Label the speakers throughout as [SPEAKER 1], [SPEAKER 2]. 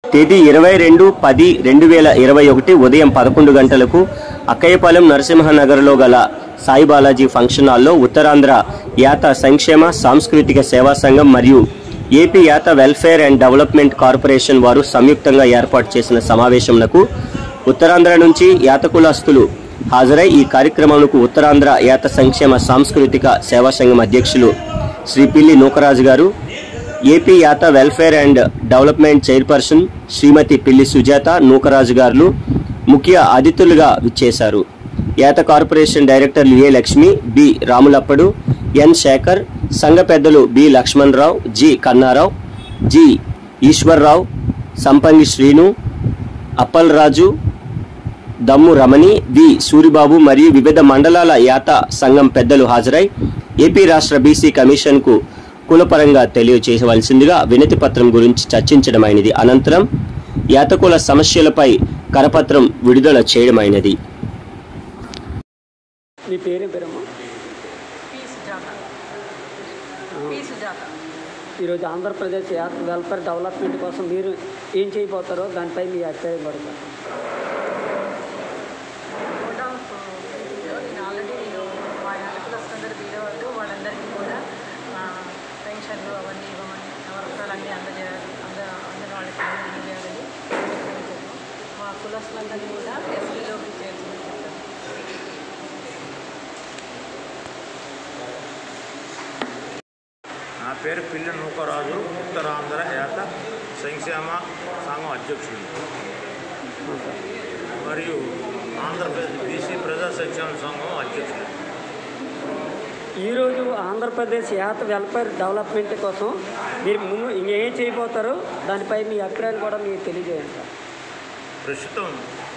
[SPEAKER 1] తేదీ ఇరవై రెండు పది రెండు వేల ఇరవై ఒకటి ఉదయం పదకొండు గంటలకు అక్కయ్యపాలెం నరసింహనగర్లో గల సాయి బాలాజీ ఫంక్షన్ హాల్లో ఉత్తరాంధ్ర యాత సంక్షేమ సాంస్కృతిక సేవా సంఘం మరియు AP Yata welfare and development corporation వారు సంయుక్తంగా ఏర్పాటు చేసిన సమావేశంకు ఉత్తరాంధ్ర నుంచి యాత కులస్తులు హాజరై ఈ కార్యక్రమంకు ఉత్తరాంధ్ర యాత సంక్షేమ సాంస్కృతిక సేవా సంఘం అధ్యక్షులు Shri Pilli Nookaraju garu AP Yata welfare and development chairperson Shrimati Pilli Sujatha Nookaraju గారు ముఖ్య అతిథులుగా విచ్చేశారు Yata corporation directors A Lakshmi B Ramulappadu N Sekhar సంఘ పెద్దలు B Lakshmanarao G Kannarao G Eswararao Sampangi Srinu Appalaraju దమ్ము రమణి వి సూరిబాబు మరియు వివిధ మండలాల యాత సంఘం పెద్దలు హాజరై ఏపీ రాష్ట్ర బీసీ కమిషన్కు కులపరంగా తెలియచేయవలసిందిగా వినతి పత్రం గురించి చర్చించడమైనది అనంతరం యాతకుల సమస్యలపై కరపత్రం విడుదల చేయడమైనది
[SPEAKER 2] మీ పేరేం పేరమ్మా
[SPEAKER 3] పి సుజాత పి సుజాత
[SPEAKER 2] ఈరోజు ఆంధ్రప్రదేశ్ యాత్ వెల్ఫేర్ డెవలప్మెంట్ కోసం మీరు ఏం చేయబోతారో దానిపై మీ అభిప్రాయం పడతారు
[SPEAKER 3] కోట్ ఆఫ్ వీటిలో నేను ఆల్రెడీ నేను మా యాలకుల అందరు బీరో వాళ్ళు వాళ్ళందరికీ కూడా ఆ, పెన్షన్లు అవన్నీ ఇవ్వమని నవరత్నాలు అన్నీ అందజేయాలి అంద అందరి వాళ్ళకి అన్నీ అందజేయాలని కోరుకుంటున్నాను. మా కులస్తులందరినీ కూడా ఎస్పీలోకి చేర్చమని చెప్తాను
[SPEAKER 4] నా పేరు పిల్లి నూకరాజు ఉత్తరాంధ్ర యాత సంక్షేమ సంఘం అధ్యక్షుడు మరియు ఆంధ్రప్రదేశ్ బీసీ ప్రజా సంక్షేమ సంఘం అధ్యక్షుడు
[SPEAKER 2] ఈరోజు ఆంధ్రప్రదేశ్ యాత్ వెల్ఫేర్ డెవలప్మెంట్ కోసం మీరు ముందు ఇంకేం చేయబోతారో దానిపై మీ అభిప్రాయం కూడా మీరు తెలియజేయండి సార్
[SPEAKER 4] ప్రస్తుతం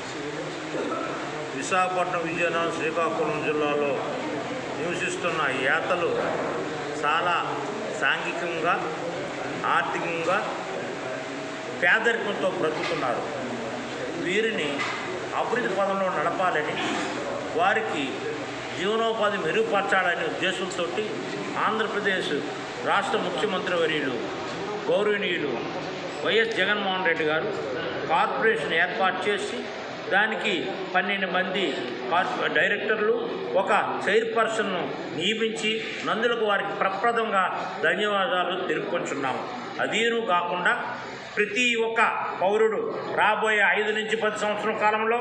[SPEAKER 4] విశాఖపట్నం విజయనగరం శ్రీకాకుళం జిల్లాలో నివసిస్తున్న యాతలు చాలా సాంఘికంగా ఆర్థికంగా పేదరికంతో బ్రతుకుతున్నారు వీరిని అభివృద్ధి పదంలో నడపాలని వారికి జీవనోపాధి మెరుగుపరచాలనే ఉద్దేశంతో ఆంధ్రప్రదేశ్ రాష్ట్ర ముఖ్యమంత్రి వర్యులు గౌరవనీయులు వైఎస్ జగన్మోహన్ రెడ్డి గారు కార్పొరేషన్ ఏర్పాటు చేసి దానికి పన్నెండు మంది కార్పొ డైరెక్టర్లు ఒక చైర్పర్సన్ను నియమించి నందులకు వారికి ప్రప్రదంగా ధన్యవాదాలు తెలుపుకుంటున్నాము అదీను కాకుండా ప్రతి ఒక్క పౌరుడు రాబోయే ఐదు నుంచి పది సంవత్సరం కాలంలో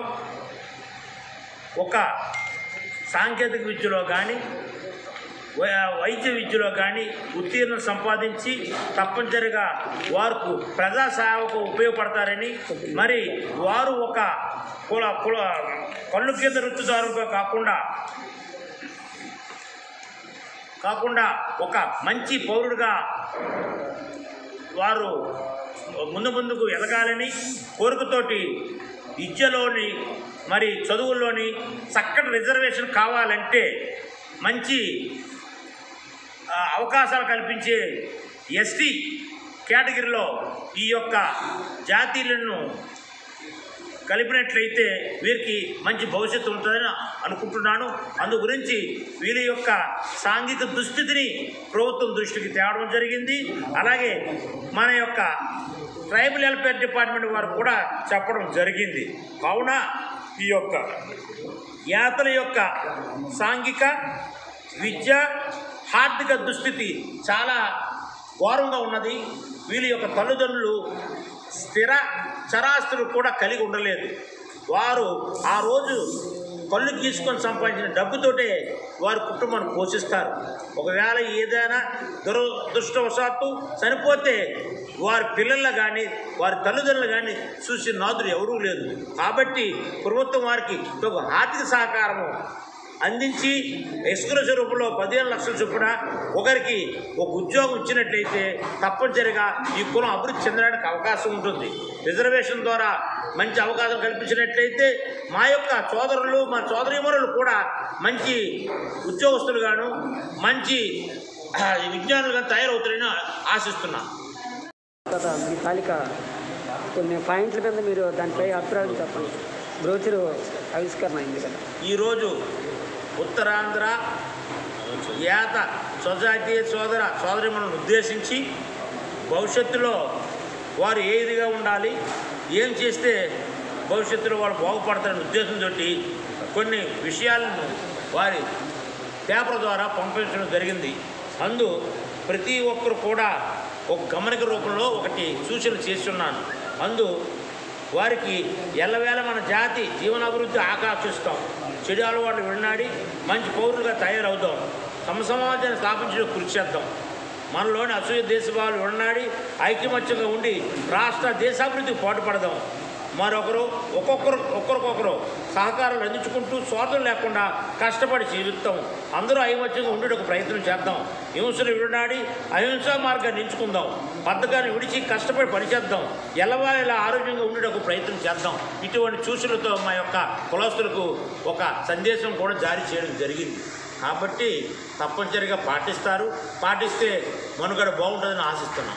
[SPEAKER 4] ఒక సాంకేతిక విద్యలో కానీ వై- వైద్య విద్యలో కానీ ఉత్తీర్ణం సంపాదించి తప్పనిసరిగా వారికి ప్రజా సేవకు ఉపయోగపడతారని మరి వారు ఒక కుల కుల కళ్ళు కింద వృత్తిదారుగా కాకుండా కాకుండా ఒక మంచి పౌరుడిగా వారు ముందు ముందుకు ఎదగాలని కోరికతోటి విద్యలోని మరి చదువుల్లోని చక్కటి రిజర్వేషన్ కావాలంటే మంచి ఆ, అవకాశాలు కల్పించే ఎస్టీ కేటగిరీలో ఈ యొక్క జాతీయులను కలిపినట్లయితే వీరికి మంచి భవిష్యత్తు ఉంటుందని అనుకుంటున్నాను అందు గురించి వీరి యొక్క సాంఘిక దుస్థితిని ప్రభుత్వం దృష్టికి తేవడం జరిగింది అలాగే మన యొక్క ట్రైబల్ వెల్ఫేర్ డిపార్ట్మెంట్ వారు కూడా చెప్పడం జరిగింది కావున ఈ యొక్క యాతల యొక్క సాంఘిక విద్య ఆర్థిక దుస్థితి చాలా ఘోరంగా ఉన్నది వీళ్ళ యొక్క తల్లిదండ్రులు స్థిర చరాస్తులు కూడా కలిగి ఉండలేదు వారు ఆ రోజు కళ్ళు గీసుకొని సంపాదించిన డబ్బుతోటే వారి కుటుంబాన్ని పోషిస్తారు ఒకవేళ ఏదైనా దురదృష్టవశాత్తు చనిపోతే వారి పిల్లలు కానీ వారి తల్లిదండ్రులు కానీ చూసి నాదుడు ఎవరూ లేదు కాబట్టి ప్రభుత్వం వారికి ఒక ఆర్థిక సహకారము అందించి ఎక్స్క్లూజివ్ రూపంలో పదిహేను లక్షల చొప్పున ఒకరికి ఒక ఉద్యోగం ఇచ్చినట్లయితే తప్పనిసరిగా ఈ కులం అభివృద్ధి చెందడానికి అవకాశం ఉంటుంది రిజర్వేషన్ ద్వారా మంచి అవకాశం కల్పించినట్లయితే మా యొక్క సోదరులు మా సోదరీమణులు కూడా మంచి ఉద్యోగస్తులుగాను మంచి ఆ, విజ్ఞానులుగా తయారవుతారని ఆశిస్తున్నాం
[SPEAKER 2] కదా మీ తాలిక కొన్ని పాయింట్ల మీద మీరు దానిపై అభిప్రాయం చెప్పండి బ్రోచరు ఆవిష్కరణ అయింది కదా
[SPEAKER 4] ఈరోజు ఉత్తరాంధ్ర యాత సొసైటీ సోదర సోదరిమణులను ఉద్దేశించి భవిష్యత్తులో వారు ఏ ఇదిగా ఉండాలి ఏం చేస్తే భవిష్యత్తులో వాళ్ళు బాగుపడతారనే ఉద్దేశంతో కొన్ని విషయాలను వారి పేపర్ ద్వారా పంపించడం జరిగింది అందు ప్రతి ఒక్కరు కూడా ఒక గమనిక రూపంలో ఒకటి సూచనలు చేస్తున్నాను అందు వారికి ఎల్లవేళ మన జాతి జీవనాభివృద్ధి ఆకాంక్షిస్తాం చెడు అలవాట్లు విన్నాడి మంచి పౌరులుగా తయారవుతాం సమసమాజాన్ని స్థాపించడానికి కృషి చేద్దాం మనలోని అసూయ దేశభావాలు విడనాడి ఐక్యమత్యంగా ఉండి రాష్ట్ర దేశాభివృద్ధికి పాటుపడదాం మరొకరు ఒక్కొక్కరు ఒక్కరికొకరు సహకారాలు అందించుకుంటూ స్వార్థం లేకుండా కష్టపడి జీవిస్తాం అందరూ ఐమత్యంగా ఉండేటకు ప్రయత్నం చేద్దాం హింసను విడనాడి అహింసా మార్గాన్ని ఎంచుకుందాం పద్ధకాన్ని విడిచి కష్టపడి పనిచేద్దాం ఎల్లవాళ్ళ ఆరోగ్యంగా ఉండేటకు ప్రయత్నం చేద్దాం ఇటువంటి సూచనలతో మా యొక్క కులస్తులకు ఒక సందేశం కూడా జారీ చేయడం జరిగింది కాబట్టి తప్పనిసరిగా పాటిస్తారు పాటిస్తే మనుగడ బాగుంటుందని ఆశిస్తున్నాం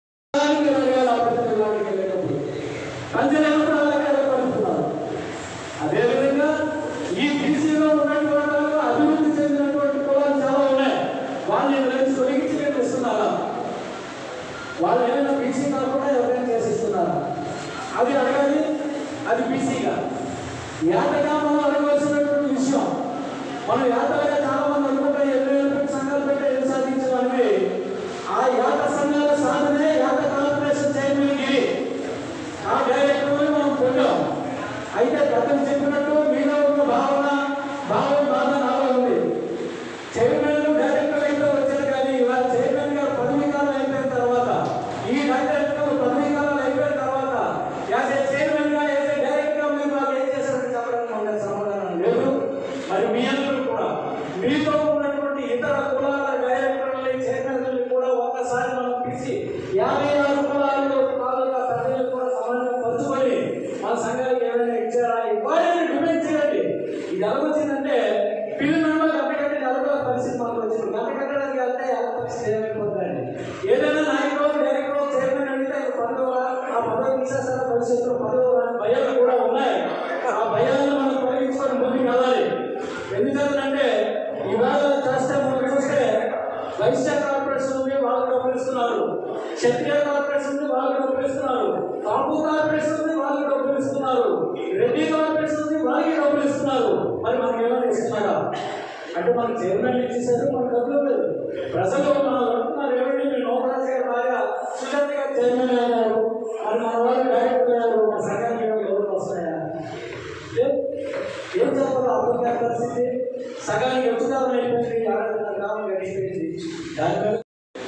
[SPEAKER 5] అదేవిధంగా ఈ బీసీలో ఉన్నటువంటి వాళ్ళు అభివృద్ధి చెందినటువంటి కులాలు చాలా ఉన్నాయి వాళ్ళు ఎవరైనా తొలగించి ఇస్తున్నారా వాళ్ళు ఏమైనా బీసీ కాకుండా ఎవరైనా చేసిస్తున్నారా అది అడగాలి అది బీసీగా యాతగా మనం అడగవలసినటువంటి విషయం మనం యాతగా చాలా మంది అనుకుంటాం ఎన్నో ఏళ్ళు సంఘాలు పెట్టి ఏం సాధించడానికి ఆ యాత సంఘాల సాధనే యాత కార్పొరేషన్ చైర్మన్ గిరి ఆ డైరెక్టర్ మనం పొందాం అయితే పెద్దలు చెప్పినట్టు మీలో ఉన్న భావన భావం బాధ నాలో ఉంది చైర్మన్ డైరెక్టర్ అయితే వచ్చారు కానీ ఇవాళ చైర్మన్ గారు పదవి కాలం అయిపోయిన తర్వాత ఈ డైరెక్టర్ పదవి కాలం అయిపోయిన తర్వాత యాజ్ ఏ చైర్మన్ గా యాజ్ ఏ డైరెక్టర్ మీరు మాకు ఏం చేశారని చెప్పడానికి మనకు సమాధానం లేదు మరి మీ అందరూ కూడా మీతో ఉన్నటువంటి ఇతర కులాల డైరెక్టర్లని చైర్మన్లని కూడా ఒక్కసారి మనం పిలిచి యాభై ఆరు కులాలు తాలూకా ప్రజలు కూడా సమానంగా పంచుకొని మన సంఘానికి ఏమైనా ఇచ్చారా ఇవ్వాలని డిమాండ్ చేయండి ఇది ఎలా వచ్చిందంటే పిల్లలు గంట కట్టి నలభై పరిస్థితి మాకు వచ్చింది గంట కట్టడానికి వెళ్తే ఎలా పరిస్థితి ఏమైపోతుందండి ఏదైనా నాయకుడు డైరెక్టర్ చైర్మన్ అడిగితే ఆయన పదవ ఆ పదవి తీసేస్తారా భవిష్యత్తులో పదవి రాని భయాలు కూడా ఉన్నాయి ఆ భయాలను మనం తొలగించుకొని ముందుకు వెళ్ళాలి ఎందుకంటే ఇవాళ చేస్తే మనం చూస్తే వైశ్య కార్పొరేషన్ ఉంది వాళ్ళు డబ్బులు ఇస్తున్నారు క్షత్రియ కార్పొరేషన్ ఉంది వాళ్ళు డబ్బులు ఇస్తున్నారు కాపు కార్పొరేషన్ ఉంది వాళ్ళు డబ్బులు ఇస్తున్నారు రెడ్డి కార్పొరేషన్ ఉంది వాళ్ళకి డబ్బులు ఇస్తున్నారు మరి మనకి ఏమైనా ఇస్తున్నారా అంటే మనకి చైర్మన్ ఇచ్చేసారు మనకు డబ్బులు లేదు ప్రజలు మనం అనుకున్నారు ఏమంటే మీ నోకరాజు గారు బాగా సుజాత గారు చైర్మన్ అయ్యారు మరి మన వాళ్ళు డైరెక్టర్ అయ్యారు మన సంఘానికి ఏమైనా డబ్బులు వస్తున్నాయా ఏ- ఏం చెప్పాలో అర్థం కాని పరిస్థితి సగానికి ఉచితాలు అయిపోయింది ఆడపిల్ల గ్రామం గడిచిపోయింది దాని మీద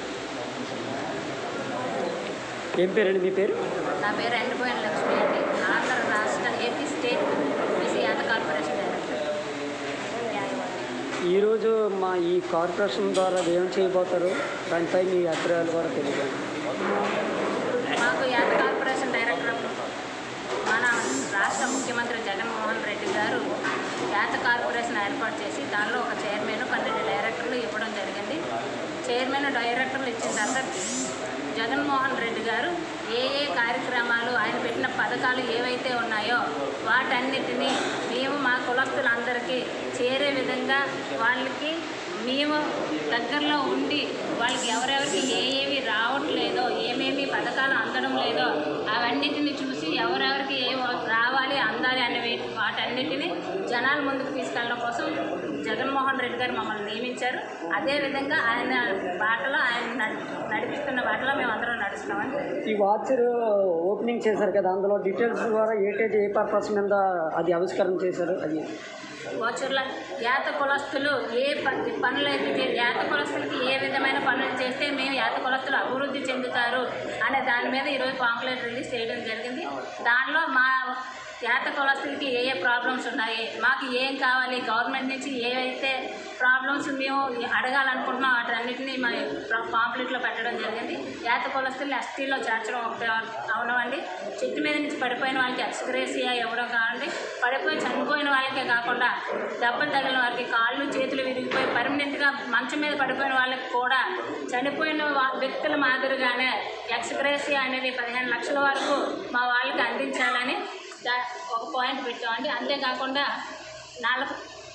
[SPEAKER 2] ఏం పేరండి మీ పేరు
[SPEAKER 6] నా పేరు ఎండిపోయిన లక్ష్మి అండి ఆంధ్ర రాష్ట్ర AP state BC Yata corporation director న్యాయవాది
[SPEAKER 2] ఈరోజు మా ఈ కార్పొరేషన్ ద్వారా ఏం చేయబోతారు దానిపై మీ అభిప్రాయాలు కూడా తెలియజేయండి
[SPEAKER 6] మాకు యాత కార్పొరేషన్ డైరెక్టర్ మన రాష్ట్ర ముఖ్యమంత్రి జగన్మోహన్ రెడ్డి గారు యాత కార్పొరేషన్ ఏర్పాటు చేసి దానిలో ఒక చైర్మన్ పన్నెండు డైరెక్టర్లు ఇవ్వడం జరిగింది చైర్మన్ డైరెక్టర్లు ఇచ్చిన తర్వాత జగన్మోహన్ రెడ్డి గారు ఏ ఏ కార్యక్రమాలు ఆయన పెట్టిన పథకాలు ఏవైతే ఉన్నాయో వాటన్నిటినీ మేము మా కులస్తులందరికీ చేరే విధంగా వాళ్ళకి మేము దగ్గరలో ఉండి వాళ్ళకి ఎవరెవరికి ఏ ఏవి రావట్లేదో ఏమేమి పథకాలు అందడం లేదో అవన్నిటిని చూసి ఎవరెవరికి ఏ రావాలి అందాలి అనే వే- వాటన్నిటిని జనాల ముందుకు తీసుకెళ్ళడం కోసం జగన్మోహన్ రెడ్డి గారు మమ్మల్ని నియమించారు అదేవిధంగా ఆయన బాటలో ఆయన నడి- నడిపిస్తున్న బాటలో మేము అందరం నడుస్తున్నామని
[SPEAKER 2] ఈ వాచర్ ఓపెనింగ్ చేశారు కదా అందులో డీటెయిల్స్ ద్వారా ఏటేజ్ ఏ పర్పస్ మీద అది ఆవిష్కరణ చేశారు అది
[SPEAKER 6] వాచర్ల యాత కులస్తులు ఏ ప- పనులు అయితే చే- యాత కులస్తులకి ఏ విధమైన పనులు చేస్తే మేము యాత కులస్తులు అభివృద్ధి చెందుతారు అనే దాని మీద ఈరోజు పాంప్లెట్ రిలీజ్ చేయడం జరిగింది దానిలో మా యాత కులస్తులకి ఏ ఏ ప్రాబ్లమ్స్ ఉన్నాయి మాకు ఏం కావాలి గవర్నమెంట్ నుంచి ఏవైతే ప్రాబ్లమ్స్ మేము అడగాలనుకుంటున్నాం వాటన్నిటిని మా పాంప్లెట్లో పెట్టడం జరిగింది యాత కులస్తుల్ని ఎస్టీలో చేర్చడం ఒకటే అవనవండి చెట్టు మీద నుంచి పడిపోయిన వాళ్ళకి ఎక్స్గ్రేసియా ఇవ్వడం కావండి పడిపోయి చనిపోయిన వాళ్ళకే కాకుండా దెబ్బలు తగిలిన వారికి కాళ్ళు చేతులు విరిగిపోయి పర్మనెంట్గా మంచం మీద పడిపోయిన వాళ్ళకి కూడా చనిపోయిన వా- వ్యక్తుల మాదిరిగానే ఎక్స్గ్రేసియా అనేది పదిహేను లక్షల వరకు మా వాళ్ళకి అందించాలని దా- ఒక పాయింట్ పెట్టామండి అంతేకాకుండా నలభై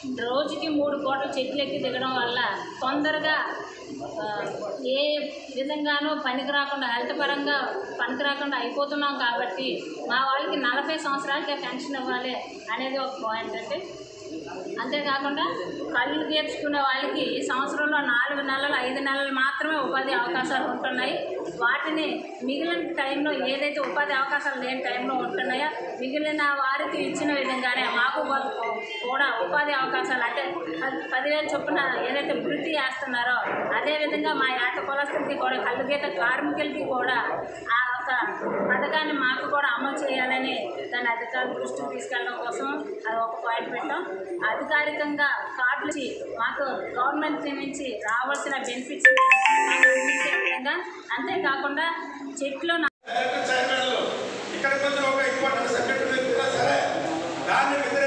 [SPEAKER 6] రోజుకి మూడు పూటలు చెట్లు ఎక్కి దిగడం వల్ల తొందరగా ఆ, ఏ విధంగానూ పనికి రాకుండా హెల్త్ పరంగా పనికి రాకుండా అయిపోతున్నాం కాబట్టి మా వాళ్ళకి నలభై సంవత్సరాలకే పెన్షన్ ఇవ్వాలి అనేది ఒక పాయింట్ అంటే అంతేకాకుండా కళ్ళు తీర్చుకునే వాళ్ళకి ఈ సంవత్సరంలో నాలుగు నెలలు ఐదు నెలలు మాత్రమే ఉపాధి అవకాశాలు ఉంటున్నాయి వాటిని మిగిలిన టైంలో ఏదైతే ఉపాధి అవకాశాలు లేని టైంలో ఉంటున్నాయో మిగిలిన వారికి ఇచ్చిన విధంగానే మాకు కొ- కూడా ఉపాధి అవకాశాలు అంటే పది- పదివేలు చొప్పున ఏదైతే వృత్తి చేస్తున్నారో అదేవిధంగా మా ఏట కులస్తులకి కూడా కళ్ళు గీత కార్మికులకి కూడా ఆ ఒక పథకాన్ని మాకు కూడా అమలు చేయాలని దాని అధికారుల దృష్టికి తీసుకెళ్ళడం కోసం అది ఒక పాయింట్ పెట్టాం అధికారికంగా కార్డులు ఇచ్చి మాకు గవర్నమెంట్ నుంచి రావాల్సిన బెనిఫిట్స్ మాకు అందించే విధంగా అంతేకాకుండా చెట్లు నా-
[SPEAKER 7] డైరెక్టర్ చైర్మన్లు ఇక్కడ కొంచెం ఒక ఇంపార్టెంట్ సబ్జెక్ట్ సరే దాన్ని వ్యతిరేకంగా